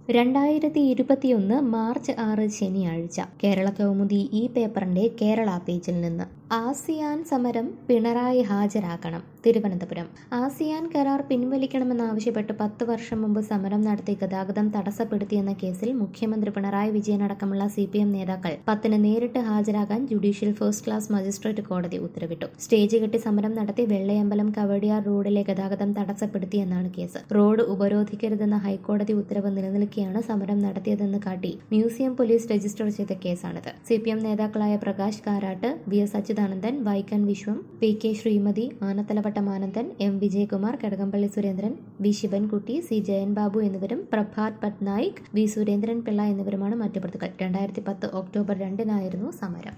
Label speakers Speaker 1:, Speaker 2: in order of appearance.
Speaker 1: രണ്ടായിരത്തി ഇരുപത്തിയൊന്ന് മാർച്ച് ആറ് ശനിയാഴ്ച കേരള കൗമുദി ഈ പേപ്പറിന്റെ കേരള പേജിൽ നിന്ന് ആസിയാൻ സമരം പിണറായി ഹാജരാക്കണം തിരുവനന്തപുരം ആസിയാൻ കരാർ പിൻവലിക്കണമെന്നാവശ്യപ്പെട്ട് പത്ത് വർഷം മുമ്പ് സമരം നടത്തി ഗതാഗതം തടസ്സപ്പെടുത്തിയെന്ന കേസിൽ മുഖ്യമന്ത്രി പിണറായി വിജയൻ അടക്കമുള്ള സി പി എം നേതാക്കൾ പത്തിന് നേരിട്ട് ഹാജരാകാൻ ജുഡീഷ്യൽ ഫസ്റ്റ് ക്ലാസ് മജിസ്ട്രേറ്റ് കോടതി ഉത്തരവിട്ടു സ്റ്റേജ് കെട്ടി സമരം നടത്തി വെള്ളയമ്പലം കവടിയാർ റോഡിലെ ഗതാഗതം തടസ്സപ്പെടുത്തിയെന്നാണ് കേസ് റോഡ് ഉപരോധിക്കരുതെന്ന ഹൈക്കോടതി ഉത്തരവ് നിലനിൽക്കെയാണ് സമരം നടത്തിയതെന്ന് കാട്ടി മ്യൂസിയം പോലീസ് രജിസ്റ്റർ ചെയ്ത കേസാണിത് സി പി എം നേതാക്കളായ Prakash Karat V S Achuthanandan Vaikkom Viswam P K Sreemathi Anathalavattom Anandan M Vijayakumar Kadakampally Surendran V Sivankutty C Jayan Babu എന്നിവരും പ്രഭാത് പട്നായിക് വി സുരേന്ദ്രൻ പിള്ള എന്നിവരുമാണ് മറ്റു പ്രതികൾ രണ്ടായിരത്തി പത്ത് ഒക്ടോബർ രണ്ടിനായിരുന്നു സമരം